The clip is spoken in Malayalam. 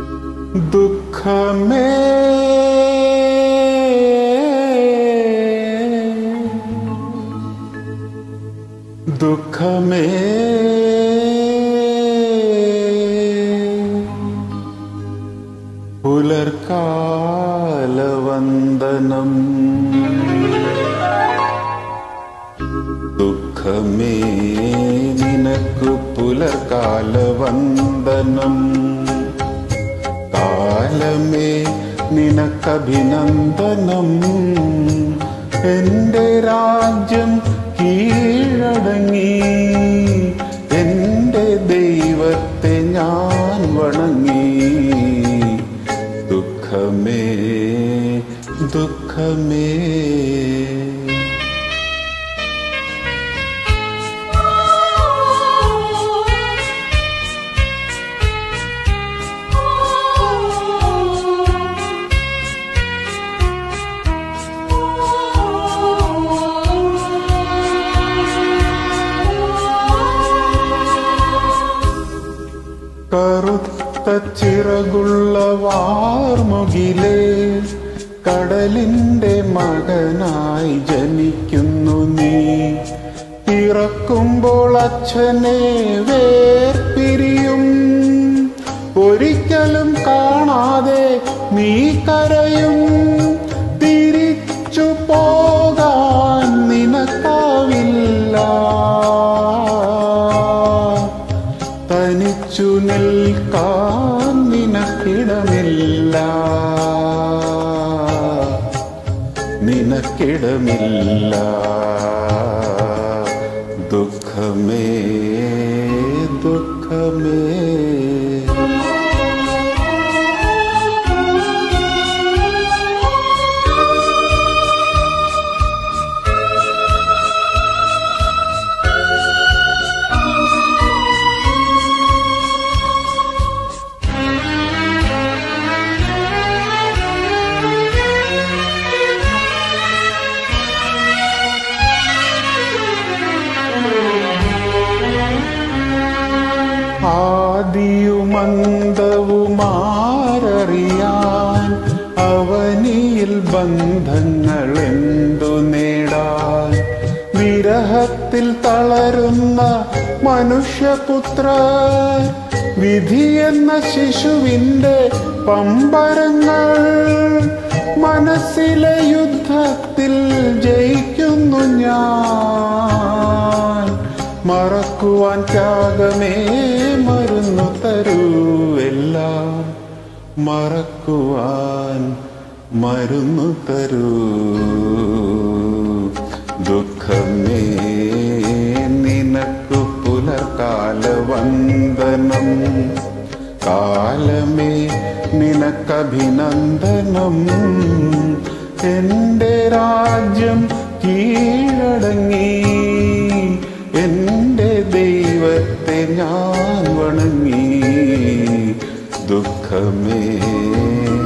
ദുഃഖമേ ദുഃഖമേ പുലർക്കാലവന്ദനം ദുഃഖമേ നിനക്കു പുലർക്കാലവന്ദനം കാലമേ നിനക്കഭിനന്ദനം എന്റെ രാജ്യം കീഴടങ്ങി എന്റെ ദൈവത്തെ ഞാൻ വണങ്ങി ദുഃഖമേ ദുഃഖമേ കറുത്ത ചിറകുള്ള വാർമുകിലേ കടലിന്റെ മകനായി ജനിക്കുന്നു നീ പിറക്കുമ്പോൾ അച്ഛനെ വേർപിരിയും ഒരിക്കലും കാണാതെ നീ കരയും തിരിച്ചു പോകാൻ നിനക്കാവില്ല തനിച്ചു നിൽക്കാൻ നിനക്കിടമില്ല നിനക്കിടമില്ല ദുഃഖമേ ദുഃഖമേ ആദിയുമന്തവുമാരറിയാൻ അവനിയിൽ ബന്ധങ്ങൾ എന്തു നേടാൻ വിരഹത്തിൽ തളരുന്ന മനുഷ്യപുത്ര വിധി എന്ന ശിശുവിന്റെ പമ്പരങ്ങൾ മനസ്സിലെ യുദ്ധത്തിൽ ജയിക്കുന്നു ഞാൻ മറക്കുവാൻ ത്യാഗമേ മരുന്നു തരൂ എല്ലാം മറക്കുവാൻ മരുന്നു തരൂ ദുഃഖമേ നിനക്കു പുലർക്കാലവന്ദനം കാലമേ നിനക്കഭിനന്ദനം എന്റെ രാജ്യം കീഴടങ്ങി എന്റെ ദൈവത്തെ ഞാൻ വണങ്ങി ദുഃഖമേ